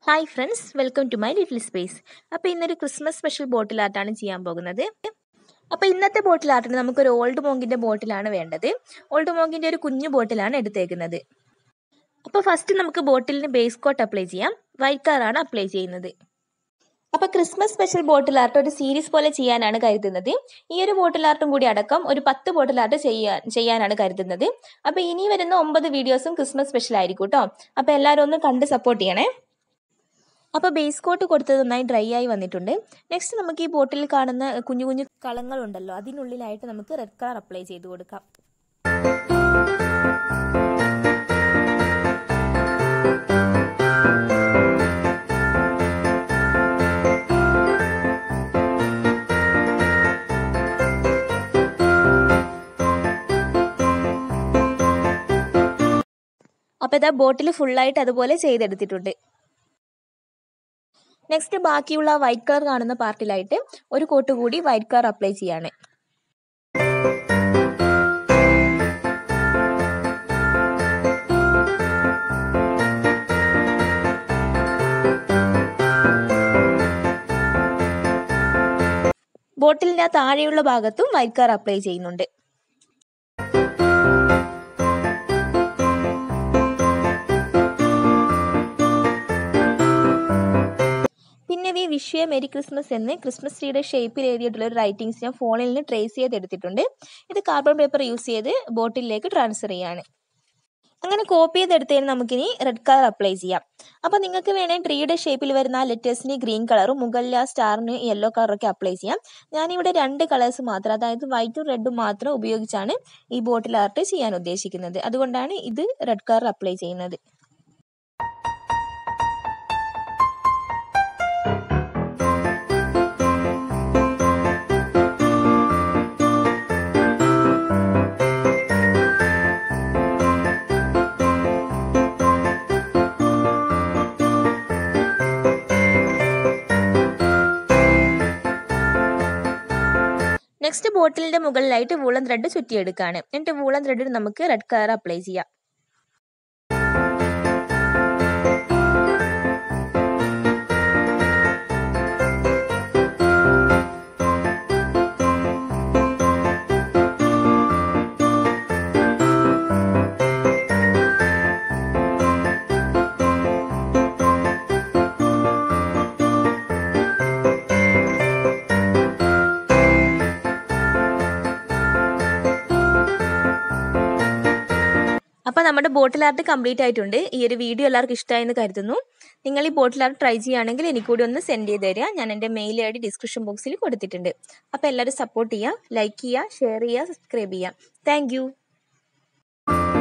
hi friends welcome to my little space അപ്പോൾ ഇന്നൊരു Christmas special ബോട്ടിൽ ആർട്ടാണ് ചെയ്യാൻ പോകുന്നത് അപ്പോൾ ഇന്നത്തെ ബോട്ടിൽ ആർട്ടിന് നമുക്കൊരു ഓൾഡ് മോങ്കിൻ്റെ ബോട്ടിലാണ് വേണ്ടത് ഓൾഡ് മോങ്കിൻ്റെ ഒരു കുഞ്ഞു ബോട്ടിലാണ് എടുത്തേക്കുന്നത് അപ്പോൾ ഫസ്റ്റ് നമുക്ക് ബോട്ടിലിന് ബേസ് കോട്ട് അപ്ലൈ ചെയ്യാം വൈറ്റ് കളറാണ് അപ്ലൈ ചെയ്യുന്നത് അപ്പോൾ ക്രിസ്മസ് സ്പെഷ്യൽ ബോട്ടിൽ ആർട്ട് ഒരു സീരീസ് പോലെ ചെയ്യാനാണ് കരുതുന്നത് ഈ ഒരു ബോട്ടിൽ ആർട്ടും കൂടി അടക്കം ഒരു പത്ത് ബോട്ടിൽ ആർട്ട് ചെയ്യാൻ ചെയ്യാനാണ് കരുതുന്നത് അപ്പോൾ ഇനി വരുന്ന ഒമ്പത് വീഡിയോസും ക്രിസ്മസ് സ്പെഷ്യൽ ആയിരിക്കും കേട്ടോ അപ്പോൾ എല്ലാവരും ഒന്ന് കണ്ട് സപ്പോർട്ട് ചെയ്യണേ അപ്പോൾ ബേസ് കോട്ട് കൊടുത്തത് നന്നായി ഡ്രൈ ആയി വന്നിട്ടുണ്ട് നെക്സ്റ്റ് നമുക്ക് ഈ ബോട്ടിൽ കാണുന്ന കുഞ്ഞു കുഞ്ഞു കളങ്ങളുണ്ടല്ലോ അതിനുള്ളിലായിട്ട് നമുക്ക് റെഡ് കളർ അപ്ലൈ ചെയ്ത് കൊടുക്കാം അപ്പോൾ ഇതാ ബോട്ടിൽ ഫുള്ളായിട്ട് അതുപോലെ ചെയ്തെടുത്തിട്ടുണ്ട് നെക്സ്റ്റ് ബാക്കിയുള്ള വൈറ്റ് കളർ കാണുന്ന പാർട്ടിലായിട്ട് ഒരു കോട്ട് കൂടി വൈറ്റ് കളർ അപ്ലൈ ചെയ്യാണ് ബോട്ടിലിന്റെ താഴെയുള്ള ഭാഗത്തും വൈറ്റ് കളർ അപ്ലൈ ചെയ്യുന്നുണ്ട് പിന്നെ വി വിഷയ മെരി ക്രിസ്മസ് എന്ന് ക്രിസ്മസ് ട്രീയുടെ ഷേപ്പിൽ എഴുതിയിട്ടുള്ള ഒരു റൈറ്റിംഗ്സ് ഞാൻ ഫോണിൽ നിന്ന് ട്രേസ് ചെയ്തെടുത്തിട്ടുണ്ട് ഇത് കാർബൺ പേപ്പർ യൂസ് ചെയ്ത് ബോട്ടിലേക്ക് ട്രാൻസ്ഫർ ചെയ്യാണ് അങ്ങനെ കോപ്പി ചെയ്തെടുത്തതിന് നമുക്കിനി റെഡ് കളർ അപ്ലൈ ചെയ്യാം അപ്പോൾ നിങ്ങൾക്ക് വേണമെങ്കിൽ ട്രീയുടെ ഷേപ്പിൽ വരുന്ന ആ ലെറ്റേഴ്സിന് ഗ്രീൻ കളറും മുകളിൽ ആ സ്റ്റാറിന് യെല്ലോ കളറൊക്കെ അപ്ലൈ ചെയ്യാം ഞാനിവിടെ രണ്ട് കളേഴ്സ് മാത്രം അതായത് വൈറ്റും റെഡും മാത്രം ഉപയോഗിച്ചാണ് ഈ ബോട്ടിൽ ആർട്ട് ചെയ്യാൻ ഉദ്ദേശിക്കുന്നത് അതുകൊണ്ടാണ് ഇത് റെഡ് കളർ അപ്ലൈ ചെയ്യുന്നത് നെക്സ്റ്റ് ബോട്ടിലിന്റെ മുകളിലായിട്ട് വൂളൻ ത്രെഡ് ചുറ്റിയെടുക്കുകയാണ് എന്നിട്ട് വൂളൻ ത്രെഡിൽ നമുക്ക് റെഡ് കളർ അപ്ലൈ ചെയ്യാം അപ്പോൾ നമ്മുടെ ബോട്ടിൽ ആർട്ട് കംപ്ലീറ്റ് ആയിട്ടുണ്ട് ഈ ഒരു വീഡിയോ എല്ലാവർക്കും ഇഷ്ടമായെന്ന് കരുതുന്നു നിങ്ങൾ ഈ ബോട്ടിൽ ആർട്ട് ട്രൈ ചെയ്യുകയാണെങ്കിൽ എനിക്ക് കൂടി ഒന്ന് സെൻഡ് ചെയ്ത് തരിക ഞാൻ എൻ്റെ മെയിൽ ഐ ഡി ഡിസ്ക്രിപ്ഷൻ ബോക്സിൽ കൊടുത്തിട്ടുണ്ട് അപ്പോൾ എല്ലാവരും സപ്പോർട്ട് ചെയ്യുക ലൈക്ക് ചെയ്യുക ഷെയർ ചെയ്യുക സബ്സ്ക്രൈബ് ചെയ്യുക താങ്ക്